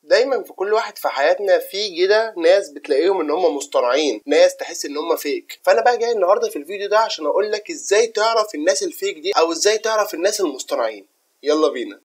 دايما في كل واحد في حياتنا في كده ناس بتلاقيهم ان هم مصطنعين ناس تحس ان هم فيك فانا بقى جاي النهارده في الفيديو ده عشان اقول لك ازاي تعرف الناس الفيك دي او ازاي تعرف الناس المصطنعين يلا بينا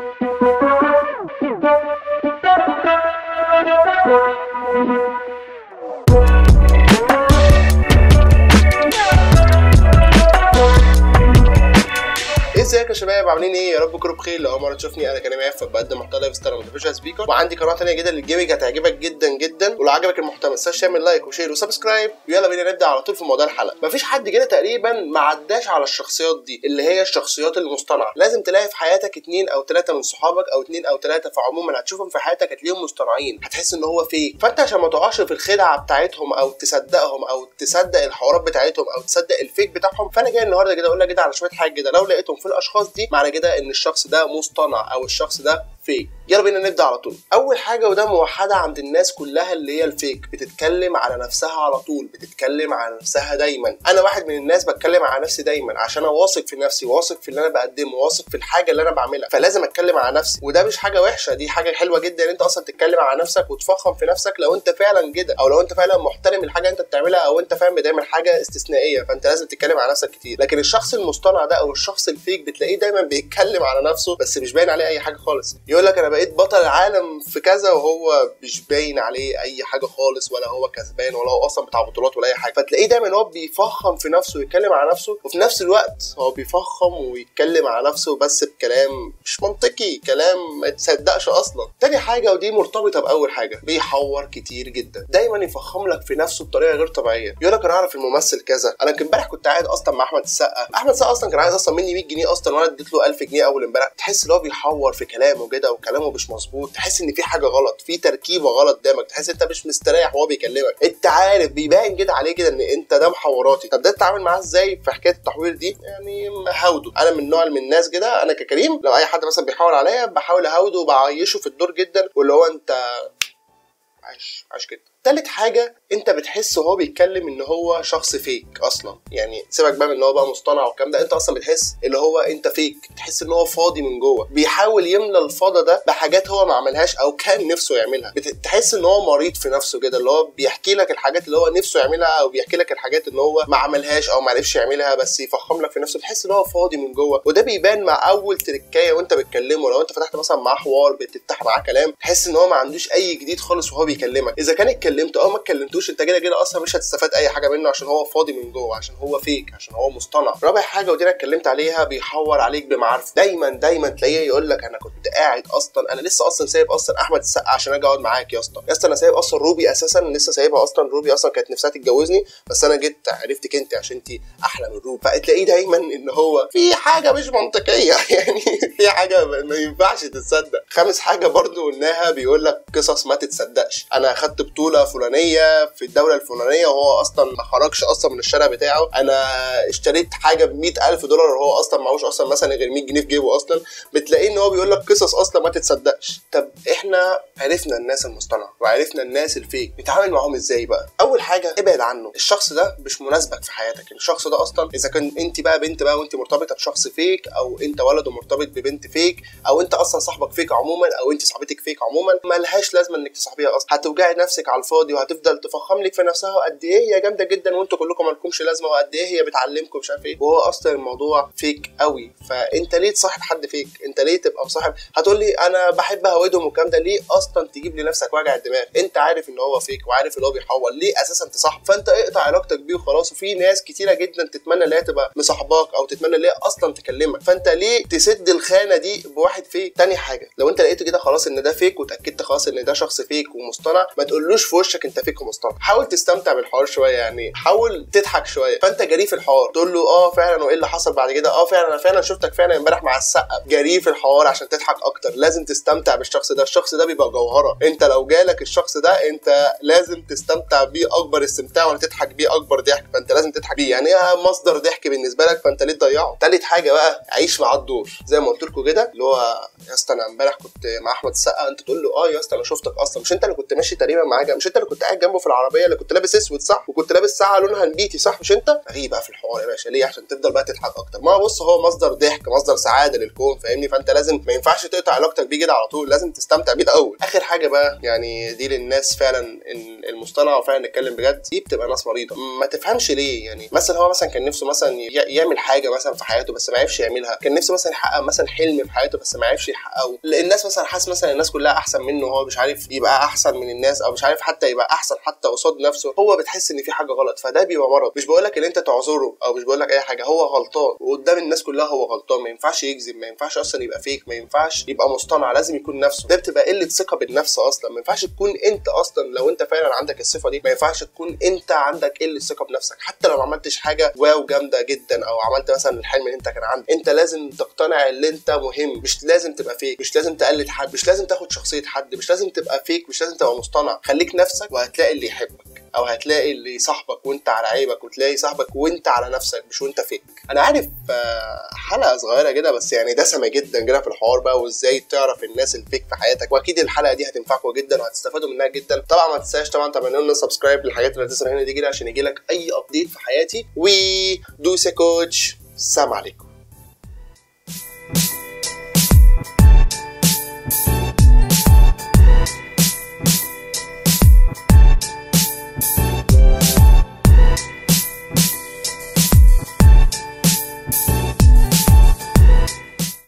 ازيك يا شباب عاملين ايه يا رب تكونوا بخير لو اول مره تشوفني انا كريم عفه بقدم محتوى لايف ستايل موتيفيشن سبيكر وعندي قناه ثانيه جدا للجيمنج هتعجبك جدا جدا ولو عجبك المحتوى ما تنساش تعمل لايك وشير وسبسكرايب ويلا بينا نبدا على طول في موضوع الحلقه مفيش حد كده تقريبا ما عداش على الشخصيات دي اللي هي الشخصيات المصطنعه لازم تلاقي في حياتك اتنين او ثلاثه من صحابك او اتنين او ثلاثه في عموما هتشوفهم في حياتك هتلاقيهم مصطنعين هتحس ان هو فيك فانت عشان ما تقعش في الخدعه بتاعتهم او تصدقهم او تصدق الحوارات بتاعتهم او تصدق الفيك بتاعهم فانا جاي النهارده كده اقول لك كده على شويه حاجات كده لو لقيتهم في الاشخاص دي معنى كده ان الشخص ده مصطنع او الشخص ده فيك يلا بينا نبدا على طول اول حاجه وده موحده عند الناس كلها اللي هي الفيك بتتكلم على نفسها على طول بتتكلم على نفسها دايما انا واحد من الناس بتكلم على نفسي دايما عشان واثق في نفسي واثق في اللي انا بقدمه واثق في الحاجه اللي انا بعملها فلازم اتكلم على نفسي وده مش حاجه وحشه دي حاجه حلوه جدا ان انت اصلا تتكلم على نفسك وتفخم في نفسك لو انت فعلا كده او لو انت فعلا محترم الحاجه اللي انت بتعملها او انت فاهم بتعمل حاجه استثنائيه فانت لازم تتكلم على نفسك كتير لكن الشخص المصطنع ده او الشخص الفيك بتلاقيه دايما بيتكلم على نفسه بس مش باين عليه اي حاجه خالص يقول لك انا بقيت بطل العالم في كذا وهو مش باين عليه اي حاجه خالص ولا هو كسبان ولا هو اصلا بتاع بطولات ولا اي حاجه فتلاقيه دايما هو بيفخم في نفسه ويتكلم على نفسه وفي نفس الوقت هو بيفخم ويتكلم على نفسه بس بكلام مش منطقي كلام ما يتصدقش اصلا تاني حاجه ودي مرتبطه باول حاجه بيحور كتير جدا دايما يفخم لك في نفسه بطريقه غير طبيعيه يقول لك انا اعرف الممثل كذا انا كنت امبارح كنت قاعد اصلا مع احمد السقا احمد السقا اصلا كان عايز اصلا مني 100 جنيه اصلا وانا اديت له 1000 جنيه اول امبارح تحس ان هو بيحور في كلامه كده وكلامه مش مظبوط تحس ان في حاجه غلط في تركيبه غلط قدامك تحس انت مش مستريح وهو بيكلمك انت عارف بيبان كده عليه كده ان انت ده محوراتي طب ده تتعامل معاه ازاي في حكايه التحوير دي يعني هاوده انا من نوع من الناس كده انا ككريم لو اي حد مثلا بيحاول عليا بحاول اهاوده وبعيشه في الدور جدا واللي هو انت عايش عايش كده تالت حاجة انت بتحس وهو بيتكلم ان هو شخص فيك اصلا يعني سيبك بقى من ان هو بقى مصطنع والكلام ده انت اصلا بتحس اللي هو انت فيك تحس ان هو فاضي من جوه بيحاول يملى الفضا ده بحاجات هو ما عملهاش او كان نفسه يعملها بتحس ان هو مريض في نفسه كده اللي هو بيحكي لك الحاجات اللي هو نفسه يعملها او بيحكي لك الحاجات اللي هو ما عملهاش او ما عرفش يعملها بس يفخم لك في نفسه بتحس ان هو فاضي من جوه وده بيبان مع اول تركايه وانت بتكلمه لو انت فتحت مثلا معاه حوار بتفتح معاه كلام تحس ان هو ما عندوش اي جديد خالص وهو بيكلمك اذا كان اتكلمت او ما اتكلمتوش انت كده كده اصلا مش هتستفاد اي حاجه منه عشان هو فاضي من جوه عشان هو فيك عشان هو مصطنع رابع حاجه ودي انا اتكلمت عليها بيحور عليك بمعارفه دايما دايما تلاقيه يقول لك انا كنت قاعد اصلا انا لسه اصلا سايب اصلا احمد السقا عشان اجي اقعد معاك يا اسطى يا اسطى انا سايب اصلا روبي اساسا لسه سايبها اصلا روبي اصلا كانت نفسها تتجوزني بس انا جيت عرفتك انت عشان انت احلى من روبي فتلاقيه دايما ان هو في حاجه مش منطقيه يعني في حاجه ما ينفعش تتصدق خامس حاجه برضو قلناها بيقول لك قصص ما تتصدقش انا اخدت بطوله فلانيه في الدوله الفلانيه وهو اصلا ما خرجش اصلا من الشارع بتاعه انا اشتريت حاجه ب ألف دولار وهو اصلا معهوش اصلا مثلا غير 100 جنيه في جيبه اصلا بتلاقيه ان هو بيقول لك قصص اصلا ما تتصدقش طب احنا عرفنا الناس المصطنعه وعرفنا الناس الفيك نتعامل معاهم ازاي بقى اول حاجه ابعد عنه الشخص ده مش مناسبك في حياتك الشخص ده اصلا اذا كان انت بقى بنت بقى وانت مرتبطه بشخص فيك او انت ولد ومرتبط ببنت فيك او انت اصلا صاحبك فيك عموما او انت صاحبتك فيك عموما ملهاش لازمه انك تصاحبيها اصلا هتوجعي نفسك على الفاضي وهتفضل تفخم لك في نفسها وقد ايه هي جامده جدا وانتوا كلكم مالكمش لازمه وقد ايه هي بتعلمكم مش عارف ايه وهو اصلا الموضوع فيك قوي فانت ليه تصاحب حد فيك انت ليه تبقى مصاحب هتقول لي انا بحب هودهم والكلام ده ليه اصلا تجيب لنفسك وجع الدماغ انت عارف ان هو فيك وعارف ان هو بيحول ليه اساسا تصاحب فانت اقطع علاقتك بيه وخلاص وفي ناس كتيره جدا تتمنى ان هي تبقى مصاحباك او تتمنى ان هي اصلا تكلمك فانت ليه تسد الخانه دي بواحد فيك تاني حاجه لو انت لقيت كده خلاص ان ده فيك وتاكدت خلاص ان ده شخص فيك ومصطنع ما تقولوش في وشك انت فيك ومصطنع حاول تستمتع بالحوار شويه يعني حاول تضحك شويه فانت جري في الحوار تقول له اه فعلا وايه اللي حصل بعد كده اه فعلا انا فعلا شفتك فعلا امبارح مع السقا جري في الحوار عشان تضحك اكتر لازم تستمتع بالشخص ده الشخص ده بيبقى جوهره انت لو جالك الشخص ده انت لازم تستمتع بيه اكبر استمتاع ولا تضحك بيه اكبر ضحك فانت لازم تضحك بيه يعني ايه مصدر ضحك بالنسبه لك فانت ليه تضيعه تالت حاجه بقى عيش معاه الدور زي ما قلت لكم كده اللي هو يا اسطى انا امبارح كنت مع احمد السقا انت تقول له اه يا اسطى انا شفتك اصلا مش انت اللي كنت ماشي تقريبا معاه مش انت اللي كنت قاعد جنبه في العربيه اللي كنت لابس اسود صح وكنت لابس ساعه لونها نبيتي صح مش انت غريب بقى في الحوار يا باشا ليه عشان تفضل بقى تضحك اكتر ما بص هو مصدر ضحك مصدر سعاده للكون فاهمني فانت لازم ما ينفعش تقطع علاقتك بيه كده على طول لازم تستمتع بيه الاول اخر حاجه بقى يعني دي للناس فعلا المصطنعه وفعلا نتكلم بجد دي بتبقى ناس مريضه ما تفهمش ليه يعني مثلا هو مثلا كان نفسه مثلا يعمل حاجه مثلا في حياته بس ما عرفش يعملها كان نفسه مثلا يحقق مثلا حلم في حياته بس ما عرفش يحققه الناس مثلا حاسس مثلا الناس كلها احسن منه وهو مش عارف يبقى احسن من الناس او مش عارف حتى يبقى احسن حتى قصاد نفسه هو بتحس ان في حاجه غلط فده بيبقى مرض مش بقول لك ان انت تعذره او مش بقول لك اي حاجه هو غلطان وقدام الناس كلها هو غلطان ما ينفعش يكذب ما ينفعش اصلا يبقى فيك ما ينفعش يبقى مصطنع لازم يكون نفسه ده بتبقى قله ثقه بالنفس اصلا ما ينفعش تكون انت اصلا لو انت فعلا عندك الصفه دي ما ينفعش تكون انت عندك قله ثقه بنفسك حتى لو ما عملتش حاجه واو جامده جدا او عملت مثلا الحلم اللي انت كان عندك انت لازم تقتنع ان انت مهم مش لازم تبقى فيك مش لازم تقلد حد مش لازم تاخد شخصيه حد مش لازم تبقى فيك مش لازم تبقى مصطنع خليك نفسك وهتلاقي اللي يحبك او هتلاقي اللي يصاحبك وانت على عيبك وتلاقي صاحبك وانت على نفسك مش وانت فيك انا عارف حلقه صغيره كده بس يعني دسمه جدا كده في الحوار بقى وازاي تعرف الناس الفيك في حياتك واكيد الحلقه دي هتنفعكم جدا وهتستفادوا منها جدا طبعا ما تنساش طبعا تعملوا لنا سبسكرايب للحاجات اللي هتظهر هنا دي كده عشان يجي لك اي ابديت في حياتي ودوس يا كوتش السلام عليكم